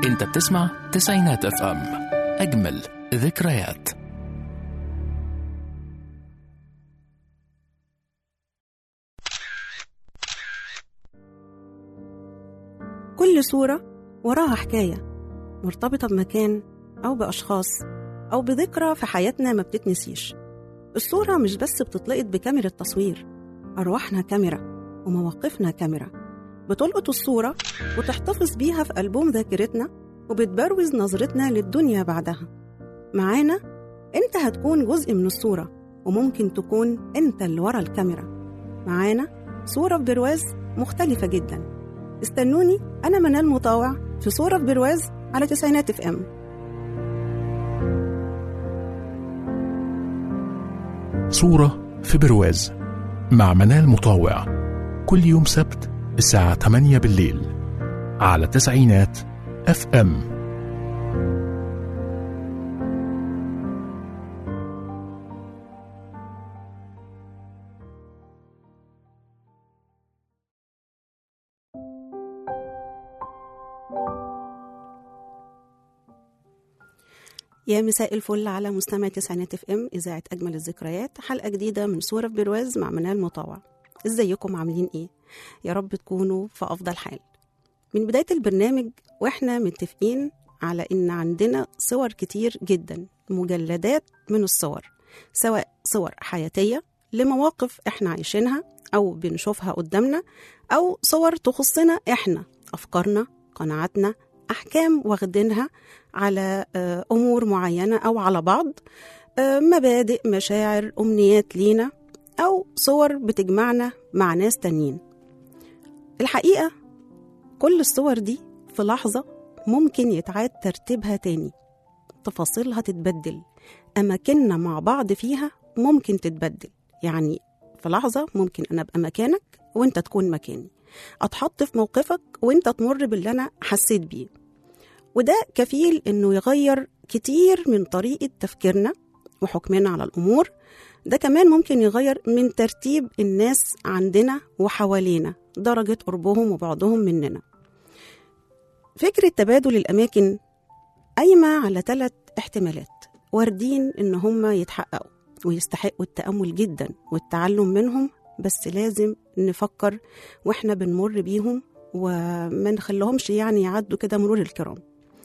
انت بتسمع تسعينات اف ام اجمل ذكريات كل صورة وراها حكاية مرتبطة بمكان أو بأشخاص أو بذكرى في حياتنا ما بتتنسيش الصورة مش بس بتتلقط بكاميرا تصوير أرواحنا كاميرا ومواقفنا كاميرا بتلقط الصورة وتحتفظ بيها في ألبوم ذاكرتنا وبتبروز نظرتنا للدنيا بعدها معانا أنت هتكون جزء من الصورة وممكن تكون أنت اللي ورا الكاميرا معانا صورة في برواز مختلفة جدا استنوني أنا منال مطاوع في صورة في برواز على تسعينات اف ام صورة في برواز مع منال مطاوع كل يوم سبت الساعة 8 بالليل على تسعينات اف ام يا مساء الفل على مستمع تسعينات اف ام اذاعه اجمل الذكريات حلقه جديده من صوره في برواز مع منال مطاوع ازيكم عاملين ايه يا رب تكونوا في افضل حال من بدايه البرنامج واحنا متفقين على ان عندنا صور كتير جدا مجلدات من الصور سواء صور حياتيه لمواقف احنا عايشينها او بنشوفها قدامنا او صور تخصنا احنا افكارنا قناعاتنا احكام واخدينها على آه، امور معينه او على بعض آه، مبادئ مشاعر امنيات لينا او صور بتجمعنا مع ناس تانيين الحقيقه كل الصور دي في لحظه ممكن يتعاد ترتيبها تاني تفاصيلها تتبدل اماكننا مع بعض فيها ممكن تتبدل يعني في لحظه ممكن انا ابقى مكانك وانت تكون مكاني اتحط في موقفك وانت تمر باللي انا حسيت بيه وده كفيل انه يغير كتير من طريقه تفكيرنا وحكمنا على الامور ده كمان ممكن يغير من ترتيب الناس عندنا وحوالينا درجه قربهم وبعدهم مننا فكره تبادل الاماكن قايمه على ثلاث احتمالات واردين ان هم يتحققوا ويستحقوا التامل جدا والتعلم منهم بس لازم نفكر واحنا بنمر بيهم وما نخليهمش يعني يعدوا كده مرور الكرام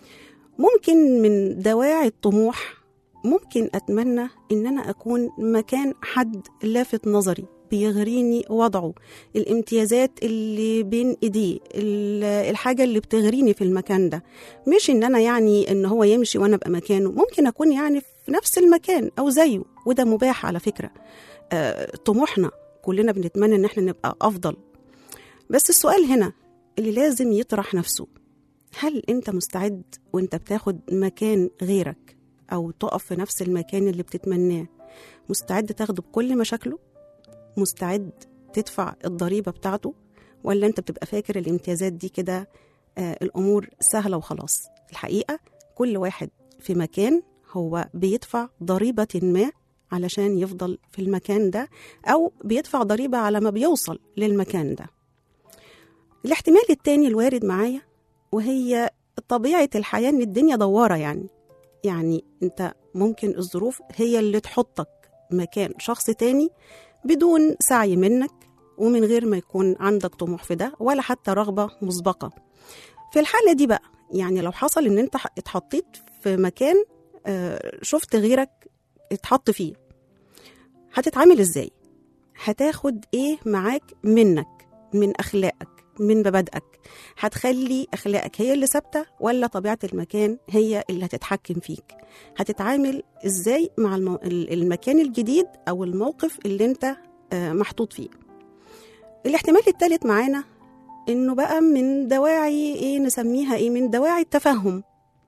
ممكن من دواعي الطموح ممكن أتمنى إن أنا أكون مكان حد لافت نظري بيغريني وضعه الامتيازات اللي بين ايديه ال- الحاجه اللي بتغريني في المكان ده مش ان انا يعني ان هو يمشي وانا ابقى مكانه ممكن اكون يعني في نفس المكان او زيه وده مباح على فكره آه، طموحنا كلنا بنتمنى ان احنا نبقى افضل بس السؤال هنا اللي لازم يطرح نفسه هل انت مستعد وانت بتاخد مكان غيرك او تقف في نفس المكان اللي بتتمناه مستعد تاخده بكل مشاكله مستعد تدفع الضريبه بتاعته ولا انت بتبقى فاكر الامتيازات دي كده آه الامور سهله وخلاص الحقيقه كل واحد في مكان هو بيدفع ضريبه ما علشان يفضل في المكان ده او بيدفع ضريبه على ما بيوصل للمكان ده الاحتمال التاني الوارد معايا وهي طبيعة الحياة إن الدنيا دوارة يعني يعني أنت ممكن الظروف هي اللي تحطك مكان شخص تاني بدون سعي منك ومن غير ما يكون عندك طموح في ده ولا حتى رغبة مسبقة في الحالة دي بقى يعني لو حصل إن أنت اتحطيت في مكان آه، شفت غيرك اتحط فيه هتتعامل إزاي؟ هتاخد إيه معاك منك من أخلاقك من مبادئك هتخلي اخلاقك هي اللي ثابته ولا طبيعه المكان هي اللي هتتحكم فيك هتتعامل ازاي مع المو... ال- المكان الجديد او الموقف اللي انت آه، محطوط فيه الاحتمال الثالث معانا انه بقى من دواعي ايه نسميها ايه من دواعي التفهم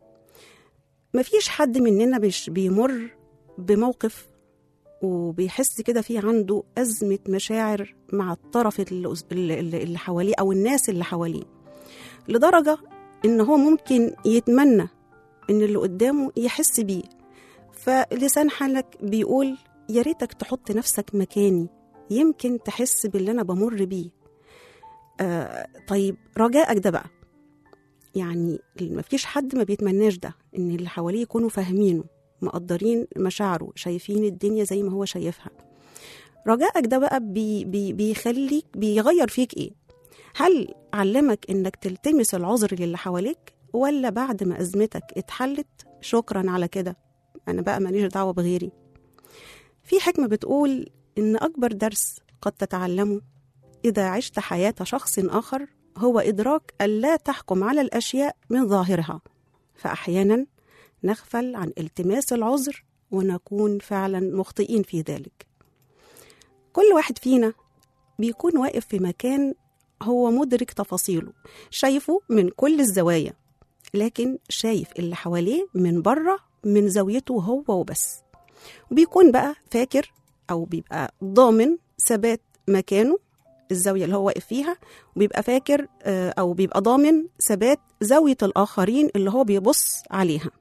مفيش حد مننا بيش بيمر بموقف وبيحس كده في عنده أزمة مشاعر مع الطرف اللي, اللي اللي حواليه أو الناس اللي حواليه لدرجة إن هو ممكن يتمنى إن اللي قدامه يحس بيه فلسان حالك بيقول يا ريتك تحط نفسك مكاني يمكن تحس باللي أنا بمر بيه آه طيب رجائك ده بقى يعني مفيش حد ما بيتمناش ده ان اللي حواليه يكونوا فاهمينه مقدرين مشاعره شايفين الدنيا زي ما هو شايفها رجائك ده بقى بي بي بيخليك بيغير فيك ايه هل علمك انك تلتمس العذر للي حواليك ولا بعد ما ازمتك اتحلت شكرا على كده انا بقى ماليش دعوه بغيري في حكمه بتقول ان اكبر درس قد تتعلمه اذا عشت حياه شخص اخر هو ادراك الا تحكم على الاشياء من ظاهرها فاحيانا نغفل عن التماس العذر ونكون فعلا مخطئين في ذلك كل واحد فينا بيكون واقف في مكان هو مدرك تفاصيله شايفه من كل الزوايا لكن شايف اللي حواليه من بره من زاويته هو وبس وبيكون بقى فاكر أو بيبقى ضامن ثبات مكانه الزاوية اللي هو واقف فيها وبيبقى فاكر آه، أو بيبقى ضامن ثبات زاوية الآخرين اللي هو بيبص عليها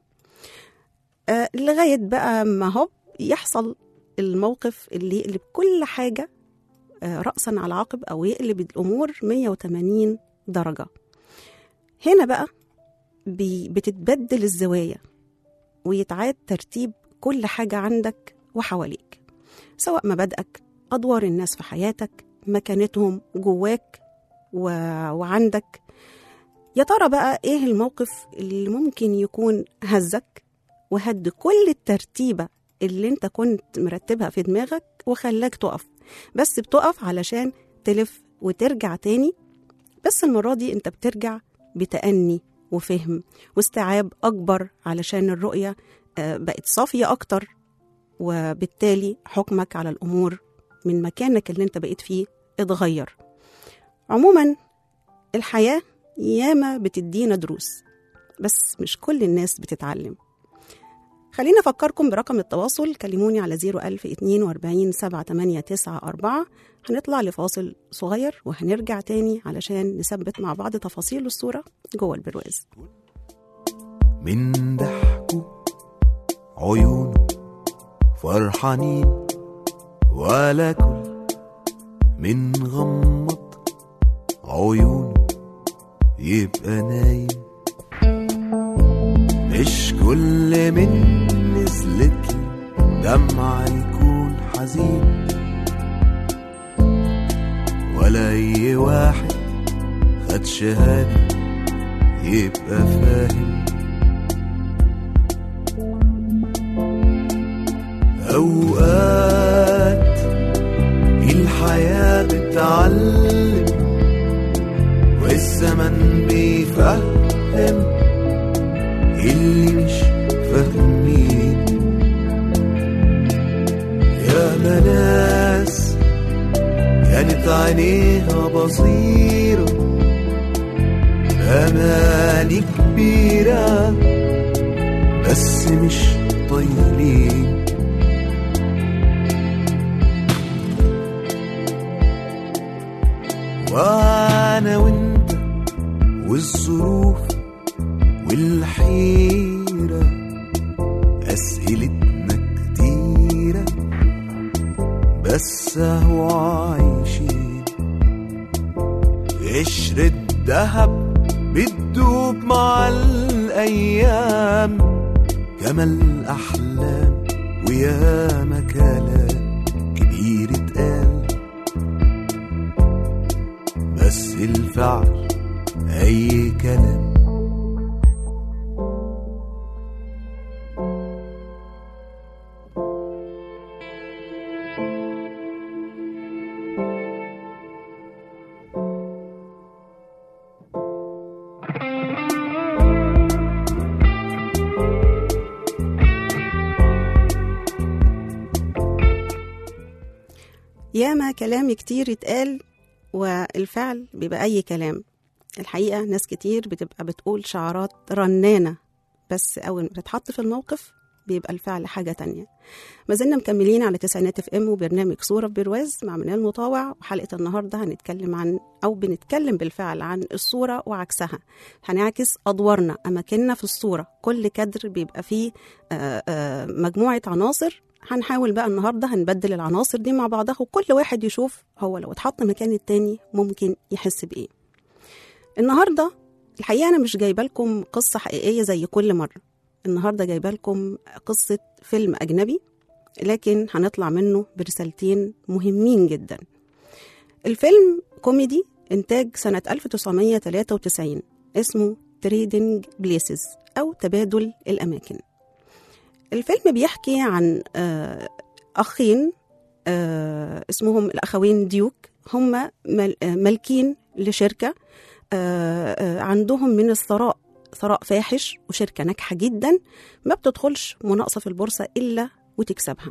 آه، لغاية بقى ما هو يحصل الموقف اللي يقلب كل حاجة آه، رأسا على عقب أو يقلب الأمور 180 درجة هنا بقى بي- بتتبدل الزوايا ويتعاد ترتيب كل حاجة عندك وحواليك سواء مبادئك أدوار الناس في حياتك مكانتهم جواك و... وعندك يا ترى بقى إيه الموقف اللي ممكن يكون هزك وهد كل الترتيبة اللي انت كنت مرتبها في دماغك وخلاك تقف بس بتقف علشان تلف وترجع تاني بس المرة دي انت بترجع بتأني وفهم واستيعاب أكبر علشان الرؤية آه، بقت صافية أكتر وبالتالي حكمك على الأمور من مكانك اللي انت بقيت فيه اتغير عموما الحياة ياما بتدينا دروس بس مش كل الناس بتتعلم خلينا أفكركم برقم التواصل كلموني على 01042 78994 هنطلع لفاصل صغير وهنرجع تاني علشان نثبت مع بعض تفاصيل الصورة جوه البرواز من ضحكه عيونه فرحانين ولا كل من غمض عيونه يبقى نايم مش كل من نزلت له دمعة يكون حزين ولا أي واحد خد شهادة يبقى فاهم أوقات الحياة بتعلم والزمن بيفهم اللي مش فاهمين يا ناس كانت عينيها بصيرة أماني كبيرة بس مش طايلين وانا وانت والظروف والحيرة أسئلتنا كتيرة بس اهو عايشين قشر الدهب بتدوب مع الأيام جمل أحلام وياما كلام كبير اتقال بس الفعل أي كلام ياما كلام كتير يتقال والفعل بيبقى أي كلام الحقيقة ناس كتير بتبقى بتقول شعارات رنانة بس أول ما بتتحط في الموقف بيبقى الفعل حاجة تانية ما زلنا مكملين على تسعينات اف ام وبرنامج صورة ببرواز مع منال مطاوع وحلقة النهاردة هنتكلم عن أو بنتكلم بالفعل عن الصورة وعكسها هنعكس أدوارنا أماكننا في الصورة كل كادر بيبقى فيه آه، آه، مجموعة عناصر هنحاول بقى النهاردة هنبدل العناصر دي مع بعضها وكل واحد يشوف هو لو اتحط مكان التاني ممكن يحس بإيه النهاردة الحقيقة أنا مش جايبة لكم قصة حقيقية زي كل مرة النهاردة جايبة لكم قصة فيلم أجنبي لكن هنطلع منه برسالتين مهمين جدا الفيلم كوميدي إنتاج سنة 1993 اسمه تريدنج بليسز أو تبادل الأماكن الفيلم بيحكي عن آه، أخين آه، اسمهم الأخوين ديوك هم مل- آه، مالكين لشركة آه، آه، عندهم من الثراء ثراء فاحش وشركة ناجحة جدا ما بتدخلش مناقصة في البورصة إلا وتكسبها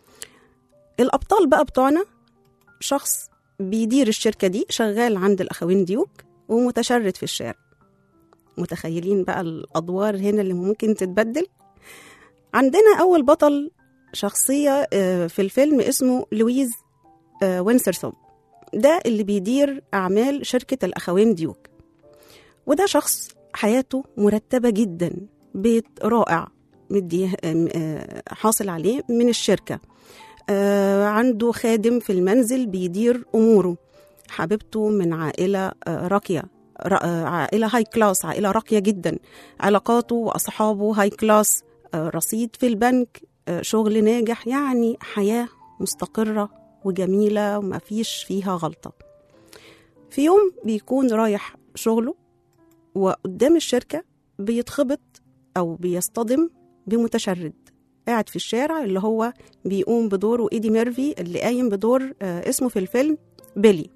الأبطال بقى بتوعنا شخص بيدير الشركة دي شغال عند الأخوين ديوك ومتشرد في الشارع متخيلين بقى الأدوار هنا اللي ممكن تتبدل عندنا أول بطل شخصية آه، في الفيلم اسمه لويز آه، وينسرثوب ده اللي بيدير أعمال شركة الأخوين ديوك وده شخص حياته مرتبة جدا بيت رائع مدي آه، حاصل عليه من الشركة آه، عنده خادم في المنزل بيدير أموره حبيبته من عائلة آه، راقية را- آه، عائلة هاي كلاس عائلة راقية جدا علاقاته وأصحابه هاي كلاس آه، رصيد في البنك آه، شغل ناجح يعني حياة مستقرة وجميلة وما فيش فيها غلطة في يوم بيكون رايح شغله وقدام الشركة بيتخبط أو بيصطدم بمتشرد قاعد في الشارع اللي هو بيقوم بدوره إيدي ميرفي اللي قايم بدور آه، اسمه في الفيلم بيلي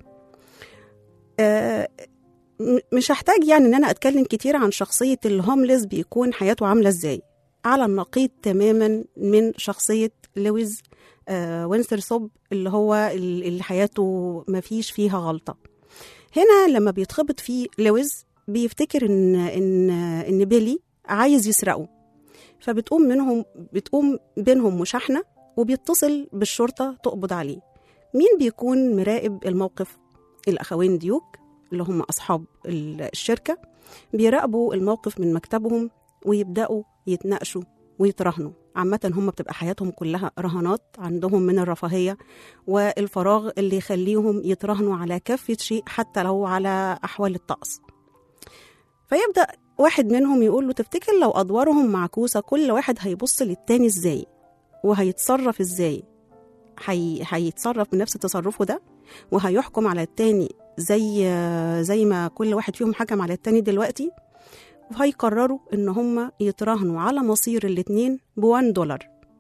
آه، م- مش هحتاج يعني ان انا اتكلم كتير عن شخصيه الهوملس بيكون حياته عامله ازاي على النقيض تماما من شخصيه لويز آه وينستر صوب اللي هو ال- اللي حياته ما فيش فيها غلطه هنا لما بيتخبط فيه لويز بيفتكر ان ان ان بيلي عايز يسرقه فبتقوم منهم بتقوم بينهم مشاحنه وبيتصل بالشرطه تقبض عليه مين بيكون مراقب الموقف الاخوين ديوك اللي هم اصحاب ال- الشركه بيراقبوا الموقف من مكتبهم ويبداوا يتناقشوا ويتراهنوا عامة هم بتبقى حياتهم كلها رهانات عندهم من الرفاهية والفراغ اللي يخليهم يتراهنوا على كافة شيء حتى لو على أحوال الطقس فيبدأ واحد منهم يقول له تفتكر لو أدوارهم معكوسة كل واحد هيبص للتاني إزاي وهيتصرف إزاي هي... هيتصرف بنفس تصرفه ده وهيحكم على التاني زي زي ما كل واحد فيهم حكم على التاني دلوقتي وهيقرروا ان هم يتراهنوا على مصير الاتنين بوان دولار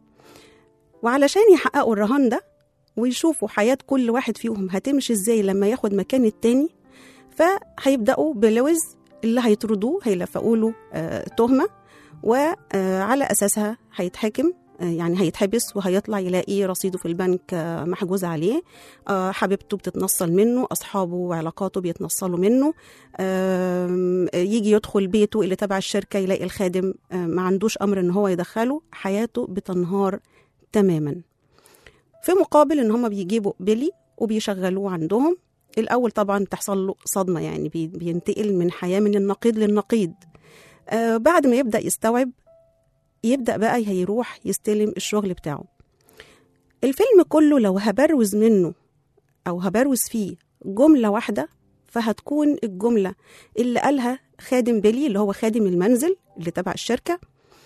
وعلشان يحققوا الرهان ده ويشوفوا حياة كل واحد فيهم هتمشي ازاي لما ياخد مكان التاني فهيبدأوا بلويز اللي هيطردوه هيلفقوا له آه تهمة وعلى أساسها هيتحاكم آه، يعني هيتحبس وهيطلع يلاقي رصيده في البنك آه، محجوز عليه آه، حبيبته بتتنصل منه أصحابه وعلاقاته بيتنصلوا منه آم، يجي يدخل بيته اللي تبع الشركة يلاقي الخادم آه، ما عندوش أمر إن هو يدخله حياته بتنهار تماما في مقابل إن هم بيجيبوا بيلي وبيشغلوه عندهم الأول طبعا تحصل له صدمة يعني بي- بينتقل من حياة من النقيض للنقيض آه بعد ما يبدأ يستوعب يبدأ بقى هيروح يستلم الشغل بتاعه الفيلم كله لو هبروز منه أو هبروز فيه جملة واحدة فهتكون الجملة اللي قالها خادم بيلي اللي هو خادم المنزل اللي تبع الشركة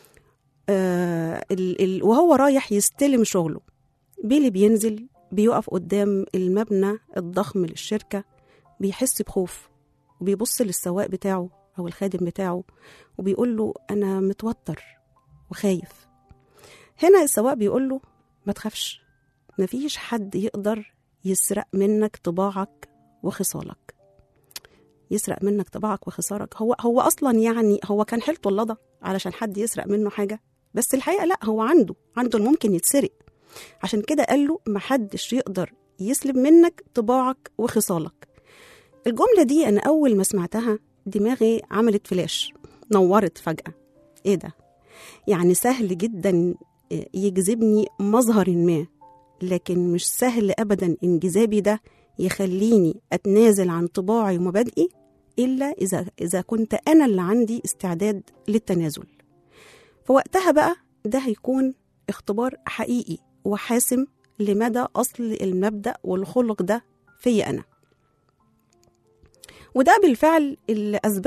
آه ال ال وهو رايح يستلم شغله بيلي بينزل بيقف قدام المبنى الضخم للشركة بيحس بخوف وبيبص للسواق بتاعه أو الخادم بتاعه وبيقول له أنا متوتر وخايف هنا السواق بيقول له ما تخافش مفيش حد يقدر يسرق منك طباعك وخصالك يسرق منك طباعك وخسارك هو هو اصلا يعني هو كان حيلته اللضى علشان حد يسرق منه حاجه بس الحقيقه لا هو عنده عنده الممكن يتسرق عشان كده قال له محدش يقدر يسلب منك طباعك وخصالك الجمله دي انا اول ما سمعتها دماغي عملت فلاش نورت فجاه ايه ده يعني سهل جدا يجذبني مظهر ما لكن مش سهل ابدا انجذابي ده يخليني اتنازل عن طباعي ومبادئي الا اذا اذا كنت انا اللي عندي استعداد للتنازل فوقتها بقى ده هيكون اختبار حقيقي وحاسم لمدى اصل المبدا والخلق ده فيا انا وده بالفعل اللي اثبته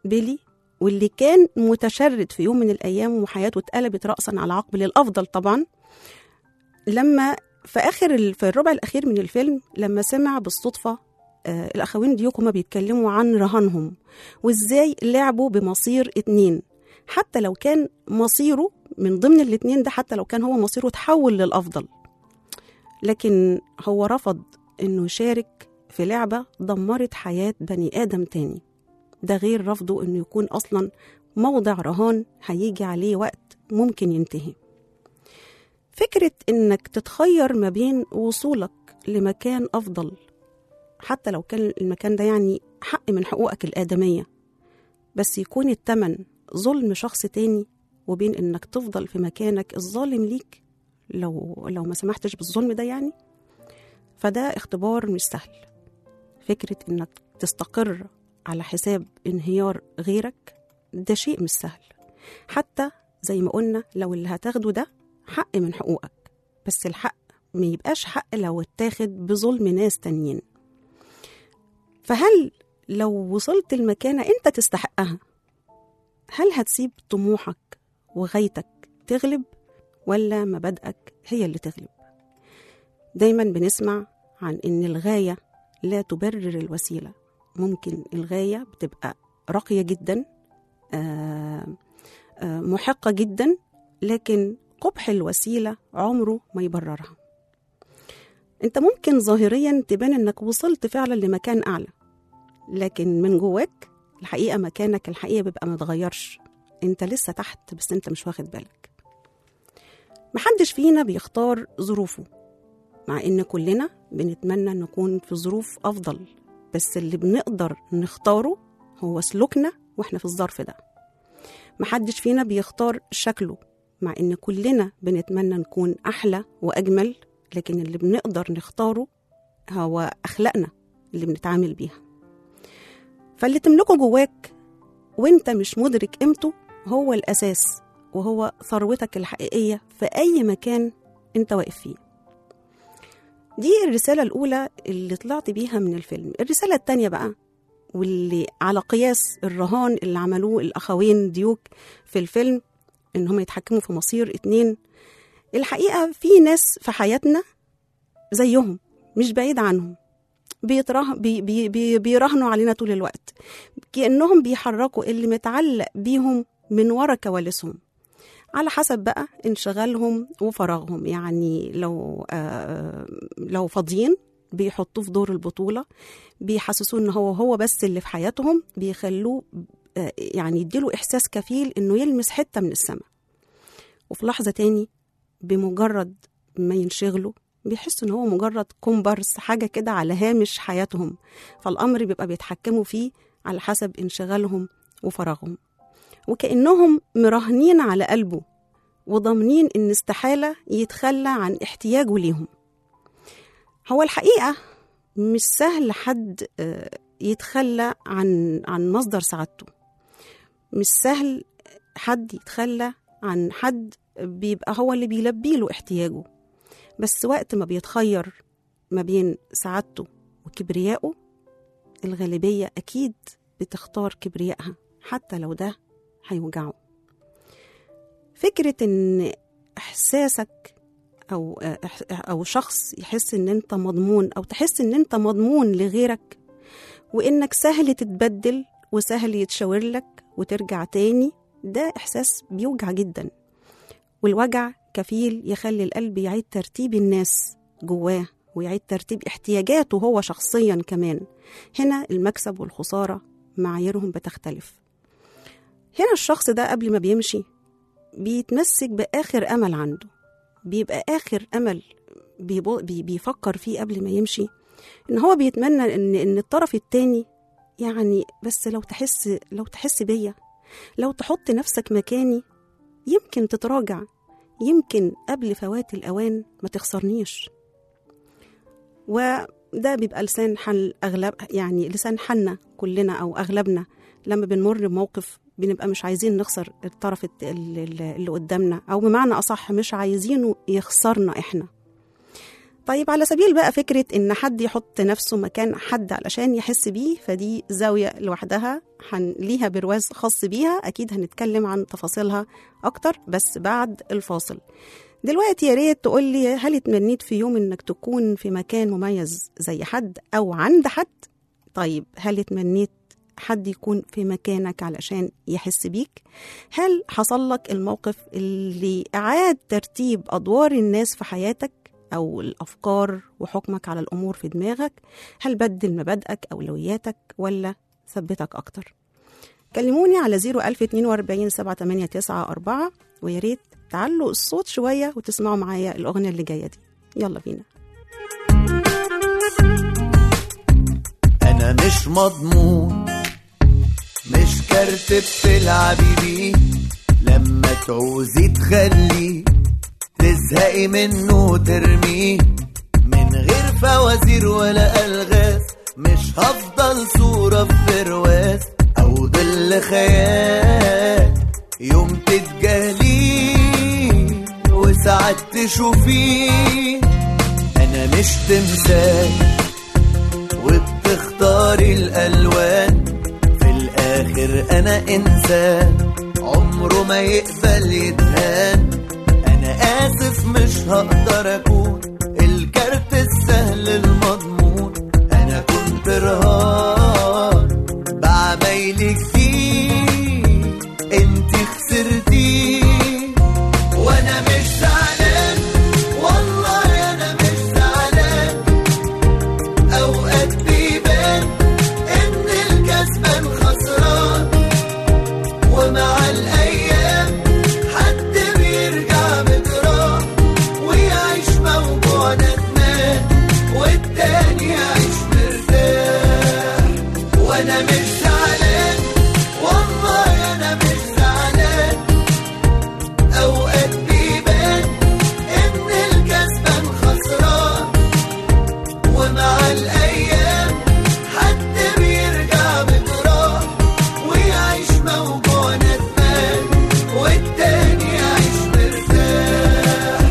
بيلي واللي كان متشرد في يوم من الأيام وحياته اتقلبت رأسا على عقب للأفضل طبعا لما في آخر ال- في الربع الأخير من الفيلم لما سمع بالصدفة آه الأخوين ديوك هما بيتكلموا عن رهانهم وإزاي لعبوا بمصير اتنين حتى لو كان مصيره من ضمن الاتنين ده حتى لو كان هو مصيره تحول للأفضل لكن هو رفض إنه يشارك في لعبة دمرت حياة بني آدم تاني ده غير رفضه إنه يكون أصلا موضع رهان هيجي عليه وقت ممكن ينتهي فكرة إنك تتخير ما بين وصولك لمكان أفضل حتى لو كان المكان ده يعني حق من حقوقك الآدمية بس يكون التمن ظلم شخص تاني وبين إنك تفضل في مكانك الظالم ليك لو لو ما سمحتش بالظلم ده يعني فده اختبار مش سهل فكرة إنك تستقر على حساب انهيار غيرك ده شيء مش سهل حتى زي ما قلنا لو اللي هتاخده ده حق من حقوقك بس الحق ما يبقاش حق لو اتاخد بظلم ناس تانيين فهل لو وصلت المكانة انت تستحقها هل هتسيب طموحك وغايتك تغلب ولا مبادئك هي اللي تغلب دايما بنسمع عن ان الغاية لا تبرر الوسيلة ممكن الغاية بتبقى راقية جدا آه، آه، محقة جدا لكن قبح الوسيلة عمره ما يبررها انت ممكن ظاهريا تبان انك وصلت فعلا لمكان اعلى لكن من جواك الحقيقة مكانك الحقيقة بيبقى متغيرش انت لسه تحت بس انت مش واخد بالك محدش فينا بيختار ظروفه مع ان كلنا بنتمنى نكون في ظروف افضل بس اللي بنقدر نختاره هو سلوكنا واحنا في الظرف ده محدش فينا بيختار شكله مع ان كلنا بنتمنى نكون احلى واجمل لكن اللي بنقدر نختاره هو اخلاقنا اللي بنتعامل بيها فاللي تملكه جواك وانت مش مدرك قيمته هو الاساس وهو ثروتك الحقيقيه في اي مكان انت واقف فيه دي الرسالة الأولى اللي طلعت بيها من الفيلم الرسالة التانية بقى واللي على قياس الرهان اللي عملوه الأخوين ديوك في الفيلم إن هم يتحكموا في مصير اتنين الحقيقة في ناس في حياتنا زيهم مش بعيد عنهم بيتره... بي... بي... بي... بيراهنوا علينا طول الوقت كأنهم بيحركوا اللي متعلق بيهم من ورا كواليسهم على حسب بقى انشغالهم وفراغهم يعني لو آه لو فاضيين بيحطوه في دور البطولة بيحسسوه ان هو هو بس اللي في حياتهم بيخلوه آه يعني يديله احساس كفيل انه يلمس حتة من السماء وفي لحظة تاني بمجرد ما ينشغلوا بيحسوا ان هو مجرد كومبارس حاجة كده على هامش حياتهم فالامر بيبقى بيتحكموا فيه على حسب انشغالهم وفراغهم وكأنهم مراهنين على قلبه وضامنين إن استحالة يتخلى عن احتياجه ليهم هو الحقيقة مش سهل حد يتخلى عن عن مصدر سعادته مش سهل حد يتخلى عن حد بيبقى هو اللي بيلبي له احتياجه بس وقت ما بيتخير ما بين سعادته وكبريائه الغالبية أكيد بتختار كبريائها حتى لو ده هيوجعه فكرة إن إحساسك أو أو شخص يحس إن أنت مضمون أو تحس إن أنت مضمون لغيرك وإنك سهل تتبدل وسهل يتشاور لك وترجع تاني ده إحساس بيوجع جدا والوجع كفيل يخلي القلب يعيد ترتيب الناس جواه ويعيد ترتيب احتياجاته هو شخصيا كمان هنا المكسب والخسارة معاييرهم بتختلف هنا الشخص ده قبل ما بيمشي بيتمسك بآخر أمل عنده بيبقى آخر أمل بيبو بي بيفكر فيه قبل ما يمشي إن هو بيتمنى إن إن الطرف التاني يعني بس لو تحس لو تحس بيا لو تحط نفسك مكاني يمكن تتراجع يمكن قبل فوات الأوان ما تخسرنيش وده بيبقى لسان حل أغلب يعني لسان حالنا كلنا أو أغلبنا لما بنمر بموقف بنبقى مش عايزين نخسر الطرف اللي قدامنا او بمعنى اصح مش عايزينه يخسرنا احنا طيب على سبيل بقى فكرة إن حد يحط نفسه مكان حد علشان يحس بيه فدي زاوية لوحدها هن ليها برواز خاص بيها أكيد هنتكلم عن تفاصيلها أكتر بس بعد الفاصل دلوقتي يا ريت تقول لي هل اتمنيت في يوم إنك تكون في مكان مميز زي حد أو عند حد طيب هل اتمنيت حد يكون في مكانك علشان يحس بيك هل حصل لك الموقف اللي أعاد ترتيب أدوار الناس في حياتك أو الأفكار وحكمك على الأمور في دماغك هل بدل مبادئك أولوياتك ولا ثبتك أكتر كلموني على 01042 789 ويا ريت تعلوا الصوت شوية وتسمعوا معايا الأغنية اللي جاية دي يلا بينا انا مش مضمون مش كارت بتلعبي بيه لما تعوزي تخليه تزهقي منه وترميه من غير فوازير ولا الغاز مش هفضل صورة في برواز او ظل خيال يوم تتجاهليه وساعات تشوفيه انا مش تمثال وبتختاري الألوان في الآخر أنا إنسان عمره ما يقبل يتهان أنا آسف مش هقدر أكون الكارت السهل المضمون أنا كنت رهان بعمايلك فيه انتي خسرتيه وانا مش زعلان والله انا مش زعلان اوقات بيبان ان الكسبان خسران ومع الايام حد بيرجع بجراح ويعيش موجوع ندمان والتاني يعيش مرتاح وانا مش زعلان والله انا مش زعلان اوقات بيبان ان الكسبان خسران ومع الايام حد بيرجع بجراح ويعيش موجوع ندمان والتاني يعيش مرتاح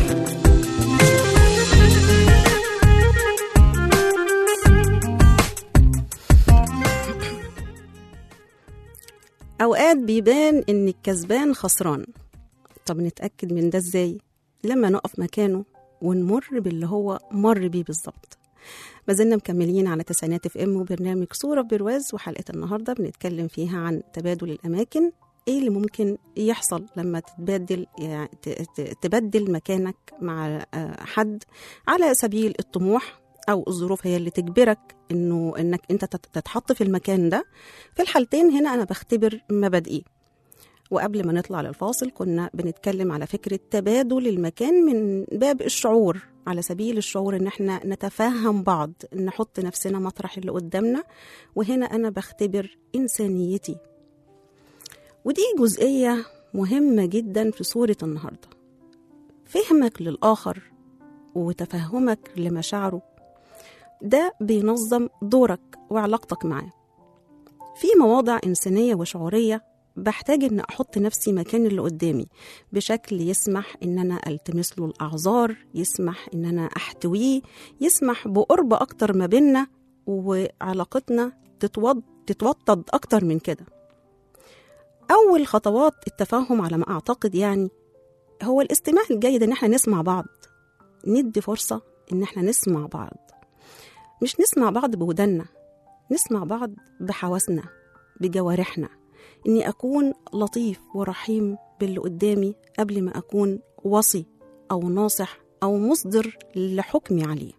أوقات بيبان إن الكسبان خسران طب نتأكد من ده إزاي؟ لما نقف مكانه ونمر باللي هو مر بيه بالظبط ما زلنا مكملين على تسعينات اف ام وبرنامج صورة برواز وحلقة النهاردة بنتكلم فيها عن تبادل الأماكن ايه اللي ممكن يحصل لما تتبادل يعني ت- ت- تبدل مكانك مع آه، حد على سبيل الطموح او الظروف هي اللي تجبرك انه انك انت تت- تتحط في المكان ده في الحالتين هنا انا بختبر مبادئي وقبل ما نطلع للفاصل كنا بنتكلم على فكرة تبادل المكان من باب الشعور على سبيل الشعور ان احنا نتفهم بعض نحط نفسنا مطرح اللي قدامنا وهنا انا بختبر انسانيتي ودي جزئية مهمة جدا في صورة النهاردة فهمك للآخر وتفهمك لمشاعره ده بينظم دورك وعلاقتك معاه في مواضع إنسانية وشعورية بحتاج إن أحط نفسي مكان اللي قدامي بشكل يسمح إن أنا ألتمس له الأعذار يسمح إن أنا أحتويه يسمح بقرب أكتر ما بينا وعلاقتنا تتوض تتوطد أكتر من كده أول خطوات التفاهم على ما أعتقد يعني هو الاستماع الجيد إن احنا نسمع بعض ندي فرصة إن احنا نسمع بعض مش نسمع بعض بودنا نسمع بعض بحواسنا بجوارحنا إني أكون لطيف ورحيم باللي قدامي قبل ما أكون وصي أو ناصح أو مصدر لحكمي عليه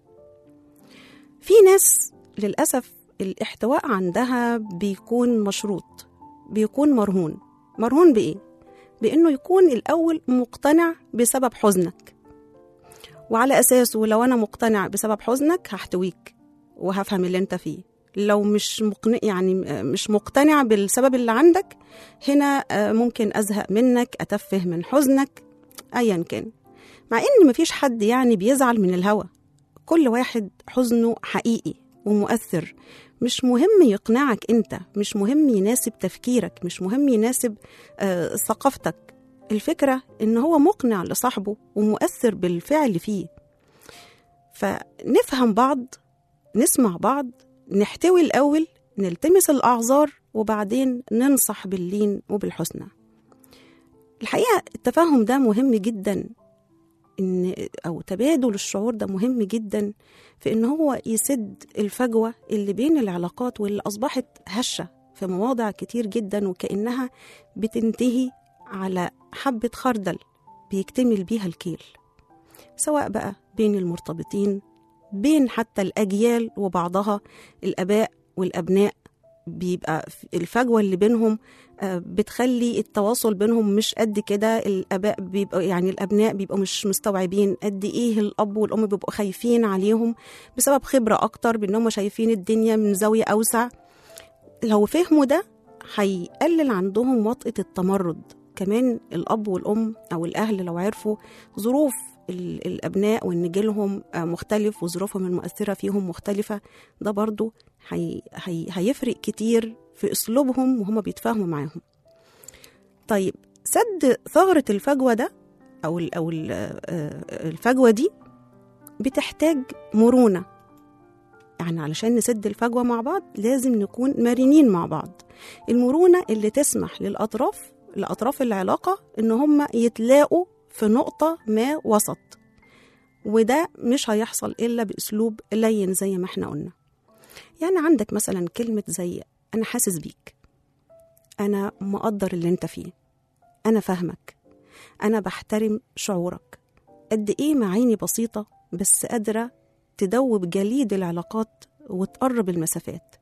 في ناس للأسف الاحتواء عندها بيكون مشروط بيكون مرهون مرهون بإيه؟ بإنه يكون الأول مقتنع بسبب حزنك وعلى أساسه لو أنا مقتنع بسبب حزنك هحتويك وهفهم اللي أنت فيه لو مش مقنع يعني مش مقتنع بالسبب اللي عندك هنا ممكن أزهق منك أتفه من حزنك أيا كان مع إن مفيش حد يعني بيزعل من الهوى كل واحد حزنه حقيقي ومؤثر مش مهم يقنعك انت مش مهم يناسب تفكيرك مش مهم يناسب آه ثقافتك الفكرة ان هو مقنع لصاحبه ومؤثر بالفعل فيه فنفهم بعض نسمع بعض نحتوي الأول نلتمس الأعذار وبعدين ننصح باللين وبالحسنى الحقيقة التفاهم ده مهم جدا إن أو تبادل الشعور ده مهم جدا في إن هو يسد الفجوة اللي بين العلاقات واللي أصبحت هشة في مواضع كتير جدا وكأنها بتنتهي على حبة خردل بيكتمل بيها الكيل سواء بقى بين المرتبطين بين حتى الأجيال وبعضها الآباء والأبناء بيبقى الفجوة اللي بينهم آه، بتخلي التواصل بينهم مش قد كده الآباء بيبقى يعني الأبناء بيبقوا مش مستوعبين قد إيه الأب والأم بيبقوا خايفين عليهم بسبب خبرة أكتر بإن هم شايفين الدنيا من زاوية أوسع لو فهموا ده هيقلل عندهم وطأة التمرد كمان الأب والأم أو الأهل لو عرفوا ظروف ال- الأبناء وإن جيلهم آه، مختلف وظروفهم المؤثرة فيهم مختلفة ده برضو هي هي هيفرق كتير في أسلوبهم وهم بيتفاهموا معاهم طيب سد ثغرة الفجوة ده أو ال أو ال- آه، الفجوة دي بتحتاج مرونة يعني علشان نسد الفجوة مع بعض لازم نكون مرنين مع بعض المرونة اللي تسمح للأطراف لأطراف العلاقة إن هم يتلاقوا في نقطة ما وسط وده مش هيحصل إلا بأسلوب لين زي ما احنا قلنا يعني عندك مثلا كلمة زي أنا حاسس بيك أنا مقدر اللي أنت فيه أنا فاهمك أنا بحترم شعورك قد إيه معاني بسيطة بس قادرة تدوب جليد العلاقات وتقرب المسافات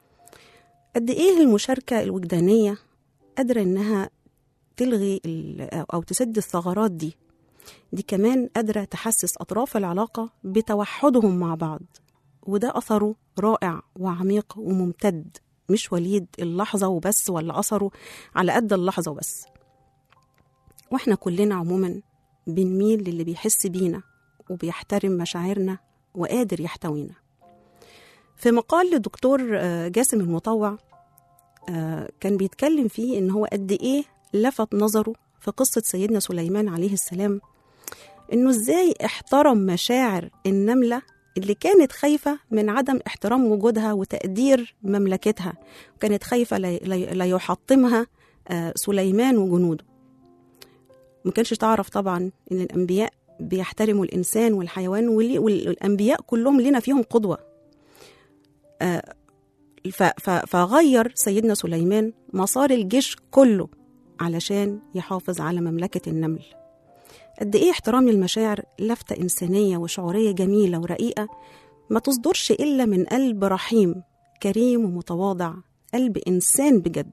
قد إيه المشاركة الوجدانية قادرة إنها تلغي ال- أو تسد الثغرات دي دي كمان قادرة تحسس أطراف العلاقة بتوحدهم مع بعض وده أثره رائع وعميق وممتد مش وليد اللحظة وبس ولا أثره على قد اللحظة وبس واحنا كلنا عموما بنميل للي بيحس بينا وبيحترم مشاعرنا وقادر يحتوينا في مقال لدكتور آه، جاسم المطوع آه، كان بيتكلم فيه ان هو قد ايه لفت نظره في قصة سيدنا سليمان عليه السلام انه ازاي احترم مشاعر النملة اللي كانت خايفة من عدم احترام وجودها وتقدير مملكتها وكانت خايفة لا- لا لا يحطمها آه، سليمان وجنوده ما كانش تعرف طبعا ان الانبياء بيحترموا الانسان والحيوان واللي- والانبياء كلهم لنا فيهم قدوه آه، ف- ف- فغير سيدنا سليمان مسار الجيش كله علشان يحافظ على مملكه النمل قد ايه احترام المشاعر لفته انسانيه وشعوريه جميله ورقيقه ما تصدرش الا من قلب رحيم كريم ومتواضع قلب انسان بجد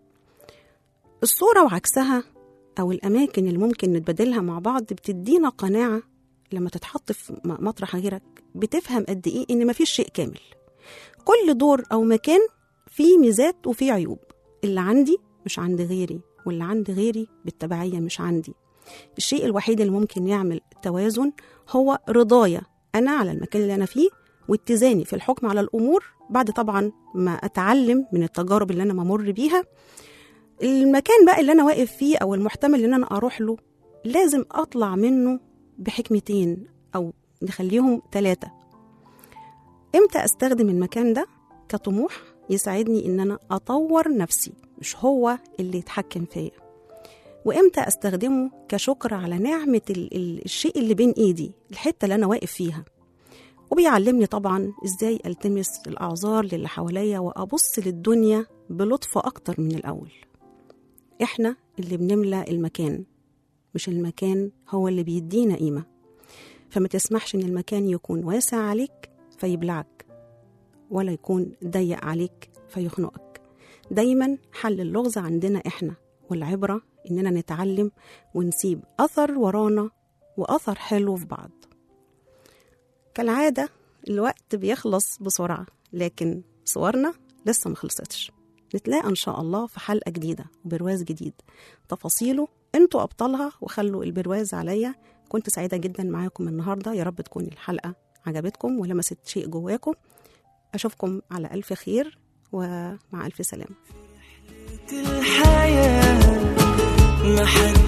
الصوره وعكسها أو الأماكن اللي ممكن نتبادلها مع بعض بتدينا قناعة لما تتحط في م- مطرح غيرك بتفهم قد إيه إن مفيش شيء كامل كل دور أو مكان فيه ميزات وفيه عيوب اللي عندي مش عند غيري واللي عند غيري بالتبعية مش عندي الشيء الوحيد اللي ممكن يعمل توازن هو رضايا أنا على المكان اللي أنا فيه واتزاني في الحكم على الأمور بعد طبعا ما أتعلم من التجارب اللي أنا بمر بيها المكان بقى اللي انا واقف فيه او المحتمل ان انا اروح له لازم اطلع منه بحكمتين او نخليهم ثلاثه امتى استخدم المكان ده كطموح يساعدني ان انا اطور نفسي مش هو اللي يتحكم فيا وامتى استخدمه كشكر على نعمه ال- ال- الشيء اللي بين ايدي الحته اللي انا واقف فيها وبيعلمني طبعا ازاي التمس الاعذار للي حواليا وابص للدنيا بلطف اكتر من الاول احنا اللي بنملى المكان مش المكان هو اللي بيدينا قيمة فما تسمحش ان المكان يكون واسع عليك فيبلعك ولا يكون ضيق عليك فيخنقك دايما حل اللغز عندنا احنا والعبرة اننا نتعلم ونسيب اثر ورانا واثر حلو في بعض كالعادة الوقت بيخلص بسرعة لكن صورنا لسه ما خلصتش نتلاقى إن شاء الله في حلقة جديدة وبرواز جديد تفاصيله انتوا أبطالها وخلوا البرواز عليا كنت سعيدة جدا معاكم النهاردة يا رب تكون الحلقة عجبتكم ولمست شيء جواكم أشوفكم على ألف خير ومع ألف سلامة الحياة ما حد